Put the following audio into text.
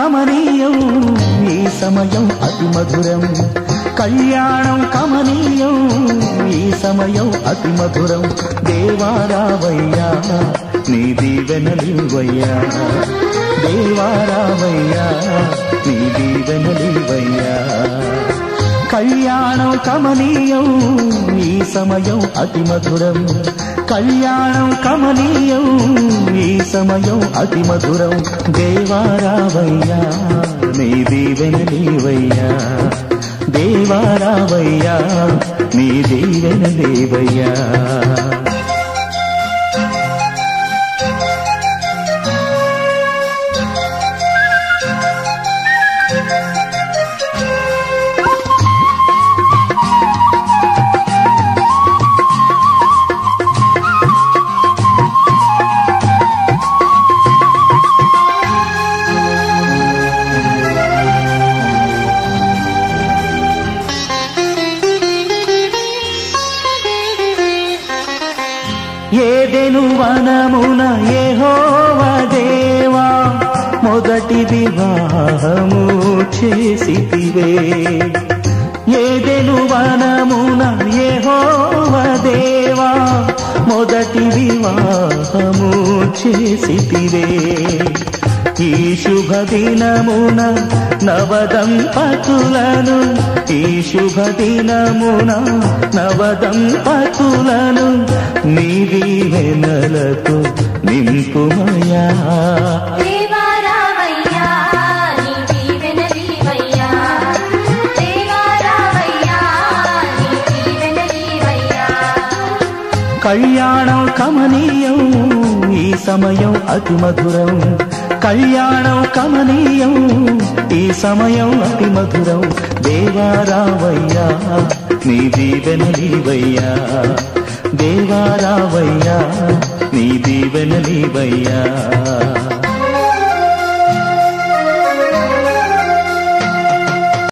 కమనీయం ఈ సమయం అతి మధురం కళ్యాణం కమనీయం ఈ సమయం అతి మధురం దేవారావయ్యా నీ దీవెనలివయ్యా దేవారావయ్యా నీ దీవెనలివయ్యా కళ్యాణం కమనీయం ఈ సమయం అతి మధురం కళ్యాణం కమనీయం ఈ సమయం అతి మధురం దేవారావయ్యా నీ దీవెనలివయ్యా దేవారావయ్యా నీ దీవెనలివయ్యా ఏదెను వనమున ఏహోవ దేవా మొదటి వివాహము చేసితివే ఏదెను వనమున ఏహోవ దేవా మొదటి వివాహము చేసితివే ఈ శుభ దినమున నవదంపతులను ఈ శుభ దినమున నవదంపతులను నీ దీవెనలతో నింపుమయా దేవారావయ్యా నీ దీవెనలివయ్యా దేవారావయ్యా నీ దీవెనలివయ్యా కళ్యాణం కమనీయం ఈ సమయం అతి మధురం కళ్యాణం కమనీయం ఈ సమయం అతి మధురం దేవారావయ్యా నీ దీవెనలివయ్యా దేవారావయ్యా నీ దీవెనలివయ్యా